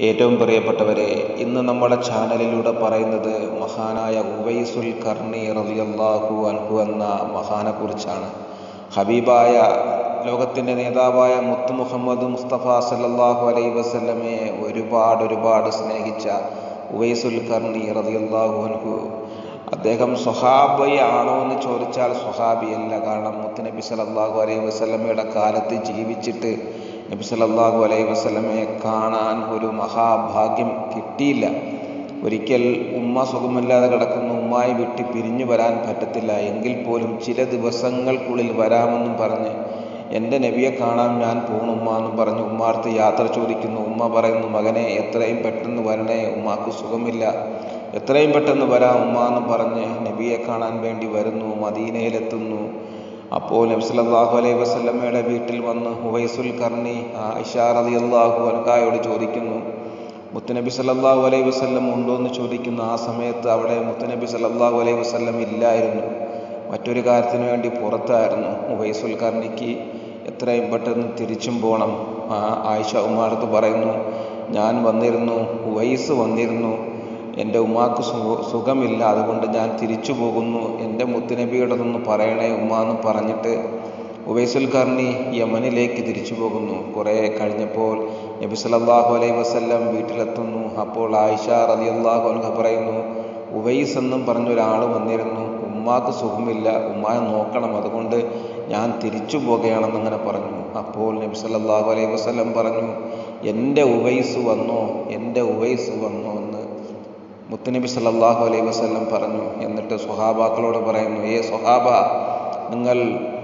ഏറ്റവും പ്രിയപ്പെട്ടവരെ ഇന്ന് നമ്മുടെ ചാനലിലൂടെ പറയുന്നത് മഹാനായ ഉവൈസുൽ കർണി റളിയല്ലാഹു അൻഹു എന്ന മഹാനെ കുറിച്ചാണ് ഹബീബായ ലോകത്തിൻ്റെ നേതാവായ മുത്തു മുഹമ്മദ് മുസ്തഫ സല്ലല്ലാഹു അലൈഹി വസല്ലമയെ ഒരുപാട് ഒരുപാട് സ്നേഹിച്ച ഉവൈസുൽ കർണി റളിയല്ലാഹു അൻഹു അദ്ദേഹം സ്വഹാബിയാണോ എന്ന് ചോദിച്ചാൽ സ്വഹാബിയല്ല കാരണം മുത്തുനബി സല്ലല്ലാഹു അലൈഹി വസല്ലമയുടെ കാലത്ത് ജീവിച്ചിട്ട് നബി സല്ലല്ലാഹു അലൈഹി വസല്ലമയെ കാണാൻ ഒരു മഹാഭാഗ്യം കിട്ടിയില്ല ഒരിക്കൽ ഉമ്മ സുഖമില്ലാതെ കിടക്കുന്നു ഉമ്മായി വിട്ട് പിരിഞ്ഞു വരാൻ പറ്റത്തില്ല എങ്കിൽ പോലും ചില ദിവസങ്ങൾക്കുള്ളിൽ വരാമെന്നും പറഞ്ഞ് എൻ്റെ നബിയെ കാണാൻ ഞാൻ പോണു ഉമ്മ എന്നും പറഞ്ഞ് ഉമ്മാർത്ത് യാത്ര ചോദിക്കുന്നു ഉമ്മ പറയുന്നു മകനെ എത്രയും പെട്ടെന്ന് വരണേ ഉമ്മാക്ക് സുഖമില്ല എത്രയും പെട്ടെന്ന് വരാം ഉമ്മ എന്നും പറഞ്ഞ് നബിയെ കാണാൻ വേണ്ടി വരുന്നു മദീനയിലെത്തുന്നു അപ്പോൾ നബി സല്ലല്ലാഹു അലൈഹി വസല്ലമയുടെ വീട്ടിൽ വന്ന് ഹുവൈസുൽ കർണി ആയിഷ റളിയല്ലാഹു അൻഹായോട് ചോദിക്കുന്നു മുത്തുനബി സല്ലല്ലാഹു അലൈഹി വസല്ലം ഉണ്ടോ എന്ന് ചോദിക്കുന്നു ആ സമയത്ത് അവിടെ മുത്തുനബി സല്ലല്ലാഹു അലൈഹി വസല്ലം ഇല്ലായിരുന്നു മറ്റൊരു കാര്യത്തിന് വേണ്ടി പുറത്തായിരുന്നു ഉവൈസുൽ കർണിക്ക് എത്രയും പെട്ടെന്ന് തിരിച്ചും പോകണം ആ ആയിഷ ഉമ്മാടത്ത് പറയുന്നു ഞാൻ വന്നിരുന്നു ഉവൈസ് വന്നിരുന്നു എൻ്റെ ഉമ്മാക്ക് സുഖമില്ല അതുകൊണ്ട് ഞാൻ തിരിച്ചു പോകുന്നു എൻ്റെ മുത്തുനബിയോടൊന്ന് പറയണേ ഉമ്മ എന്ന് പറഞ്ഞിട്ട് ഉവൈസുൽ കർണി യമനിലേക്ക് തിരിച്ചു പോകുന്നു കുറേ കഴിഞ്ഞപ്പോൾ നബി സല്ലല്ലാഹു അലൈഹി വസല്ലം വീട്ടിലെത്തുന്നു അപ്പോൾ ആയിഷ റളിയല്ലാഹു അൻഹ പറയുന്നു ഉവൈസ് എന്നും പറഞ്ഞൊരാൾ വന്നിരുന്നു ഉമ്മാക്ക് സുഖമില്ല ഉമ്മായെ നോക്കണം അതുകൊണ്ട് ഞാൻ തിരിച്ചു പോകുകയാണെന്ന് അങ്ങനെ പറഞ്ഞു അപ്പോൾ നബി സല്ലല്ലാഹു അലൈഹി വസല്ലം പറഞ്ഞു എൻ്റെ ഉവൈസ് വന്നോ എൻ്റെ ഉവൈസ് വന്നോ എന്ന് മുത്തുനബി സല്ലല്ലാഹു അലൈഹി വസല്ലം പറഞ്ഞു എന്നിട്ട് സ്വഹാബാക്കളോട് പറയുന്നു ഏ സ്വഹാബ നിങ്ങൾ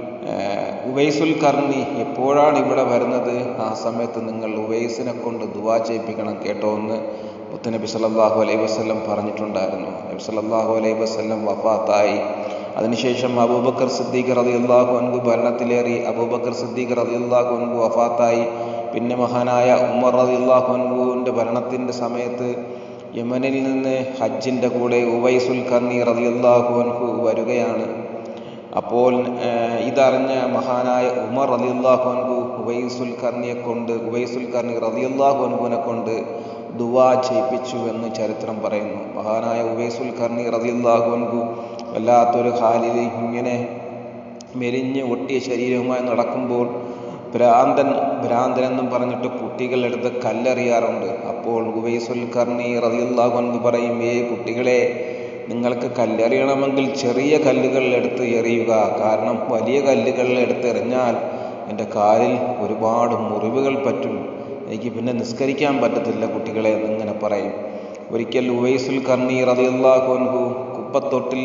ഉവൈസുൽ കർണി എപ്പോഴാണ് ഇവിടെ വരുന്നത് ആ സമയത്ത് നിങ്ങൾ ഉവൈസിനെ കൊണ്ട് ദുവാ ചെയ്യിപ്പിക്കണം കേട്ടോ എന്ന് മുത്തുനബി സല്ലല്ലാഹു അലൈഹി വസല്ലം പറഞ്ഞിട്ടുണ്ടായിരുന്നു നബി സല്ലല്ലാഹു അലൈഹി വസല്ലം വഫാത്തായി അതിനുശേഷം അബൂബക്കർ സിദ്ദീഖ് റളിയല്ലാഹു അൻഹു ഭരണത്തിലേറി അബൂബക്കർ സിദ്ദീഖ് റളിയല്ലാഹു അൻഹു വഫാത്തായി പിന്നെ മഹാനായ ഉമർ റളിയല്ലാഹു അൻഹുവിൻ്റെ ഭരണത്തിൻ്റെ സമയത്ത് യമനിൽ നിന്ന് ഹജ്ജിൻ്റെ കൂടെ ഉവൈസുൽ കർണി റളിയല്ലാഹു അൻഹു വരികയാണ് അപ്പോൾ ഇതറിഞ്ഞ മഹാനായ ഉമർ റളിയല്ലാഹു അൻഹു ഉവൈസുൽ കർണിയെ കൊണ്ട് ഉവൈസുൽ കർണി റളിയല്ലാഹു അൻഹുവിനെ കൊണ്ട് ദുവാ ചെയ്യിപ്പിച്ചു എന്ന് ചരിത്രം പറയുന്നു മഹാനായ ഉവൈസുൽ കർണി റളിയല്ലാഹു അൻഹു വല്ലാത്തൊരു ഹാലിൽ ഇങ്ങനെ മെലിഞ്ഞ് ഒട്ടിയ ശരീരവുമായി നടക്കുമ്പോൾ ഭ്രാന്തൻ ഭ്രാന്തൻ എന്നും പറഞ്ഞിട്ട് കുട്ടികൾ എടുത്ത് കല്ലെറിയാറുണ്ട് അപ്പോൾ ഉവൈസുൽ കർണി റളിയല്ലാഹു അൻഹു പറയും ഏ കുട്ടികളെ നിങ്ങൾക്ക് കല്ലെറിയണമെങ്കിൽ ചെറിയ കല്ലുകൾ എടുത്ത് എറിയുക കാരണം വലിയ കല്ലുകൾ എടുത്ത് എറിഞ്ഞാൽ എൻ്റെ കാലിൽ ഒരുപാട് മുറിവുകൾ പറ്റും എനിക്ക് പിന്നെ നിസ്കരിക്കാൻ പറ്റത്തില്ല കുട്ടികളെ എന്നിങ്ങനെ പറയും ഒരിക്കൽ ഉവൈസുൽ കർണി റളിയല്ലാഹു അൻഹു കുപ്പത്തൊട്ടിൽ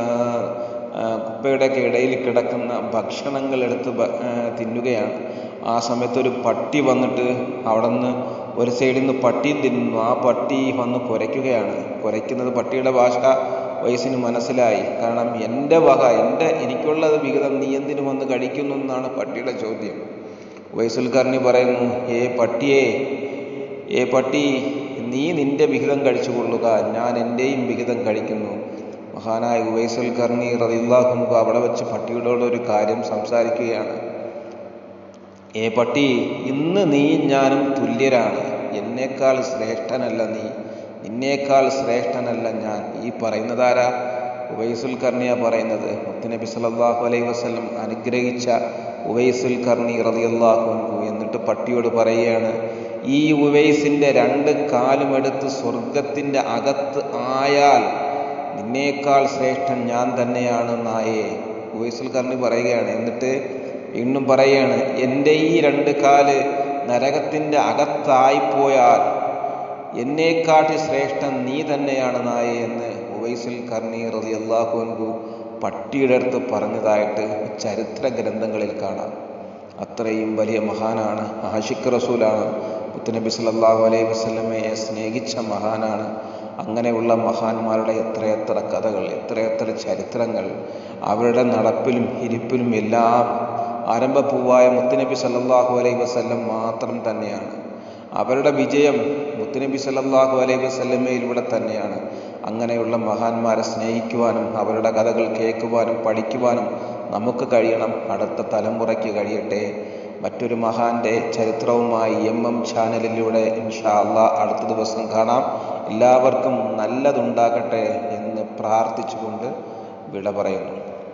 കുപ്പയുടെ ഇടയിൽ കിടക്കുന്ന ഭക്ഷണങ്ങൾ എടുത്ത് തിന്നുകയാണ് ആ സമയത്ത് ഒരു പട്ടി വന്നിട്ട് അവിടെ നിന്ന് ഒരു സൈഡിൽ നിന്ന് പട്ടിയും തിന്നുന്നു ആ പട്ടി വന്ന് കുരയ്ക്കുകയാണ് കുരയ്ക്കുന്നത് പട്ടിയുടെ ഭാഷ വയസ്സിന് മനസ്സിലായി കാരണം എൻ്റെ വക എൻ്റെ എനിക്കുള്ളത് വിഹിതം നീ എന്തിനു വന്ന് കഴിക്കുന്നു എന്നാണ് പട്ടിയുടെ ചോദ്യം വയസ്സുൽ കർണി പറയുന്നു ഏ പട്ടിയെ ഏ പട്ടി നീ നിന്റെ വിഹിതം കഴിച്ചു കൊള്ളുക ഞാൻ എൻ്റെയും വിഹിതം കഴിക്കുന്നു മഹാനായ ഉവൈസുൽ കർണി റളിയല്ലാഹു അവിടെ വെച്ച് പട്ടിയോട് ഒരു കാര്യം സംസാരിക്കുകയാണ് ഏ പട്ടി ഇന്ന് നീ ഞാനും തുല്യരാണ് എന്നേക്കാൾ ശ്രേഷ്ഠനല്ല നീ നിന്നേക്കാൾ ശ്രേഷ്ഠനല്ല ഞാൻ ഈ പറയുന്നതാരാ ഉവൈസുൽ കർണിയ പറയുന്നത് മുത്തുനബി സല്ലല്ലാഹു അലൈഹി വസല്ലം അനുഗ്രഹിച്ച ഉവൈസുൽ കർണി റളിയല്ലാഹു അൻഹു എന്നിട്ട് പട്ടിയോട് പറയുകയാണ് ഈ ഉവൈസിന്റെ രണ്ട് കാലും എടുത്ത് സ്വർഗത്തിന്റെ അകത്ത് ആയാൽ നിന്നേക്കാൾ ശ്രേഷ്ഠൻ ഞാൻ തന്നെയാണ് നായേ ഉവൈസുൽ കർണി പറയുകയാണ് എന്നിട്ട് വീണ്ടും പറയുകയാണ് എൻ്റെ ഈ രണ്ട് കാല് നരകത്തിൻ്റെ അകത്തായിപ്പോയാൽ എന്നേക്കാട്ടി ശ്രേഷ്ഠൻ നീ തന്നെയാണ് നായ എന്ന് ഉവൈസുൽ കർണി റതി അള്ളാഹുൻകു പട്ടിയുടെ അടുത്ത് പറഞ്ഞതായിട്ട് ചരിത്ര ഗ്രന്ഥങ്ങളിൽ കാണാം അത്രയും വലിയ മഹാനാണ് ആഷിഖ് റസൂലാണ് മുത്തുനബി സല്ലല്ലാഹു അലൈഹി വസല്ലമയെ സ്നേഹിച്ച മഹാനാണ് അങ്ങനെയുള്ള മഹാന്മാരുടെ എത്രയെത്ര കഥകൾ എത്രയെത്ര ചരിത്രങ്ങൾ അവരുടെ നടപ്പിലും ഇരിപ്പിലും എല്ലാം ആരംഭപ്പൂവായ മുത്തുനബി സല്ലല്ലാഹു അലൈഹി വസല്ലം മാത്രം തന്നെയാണ് അവരുടെ വിജയം മുത്തുനബി സല്ലല്ലാഹു അലൈഹി വസല്ലമയിലൂടെ തന്നെയാണ് അങ്ങനെയുള്ള മഹാന്മാരെ സ്നേഹിക്കുവാനും അവരുടെ കഥകൾ കേൾക്കുവാനും പഠിക്കുവാനും നമുക്ക് കഴിയണം അടുത്ത തലമുറയ്ക്ക് കഴിയട്ടെ മറ്റൊരു മഹാന്റെ ചരിത്രവുമായി എം എം ചാനലിലൂടെ ഇൻഷാ അള്ളാ അടുത്ത ദിവസം കാണാം എല്ലാവർക്കും നല്ലതുണ്ടാകട്ടെ എന്ന് പ്രാർത്ഥിച്ചുകൊണ്ട് വിട പറയുന്നു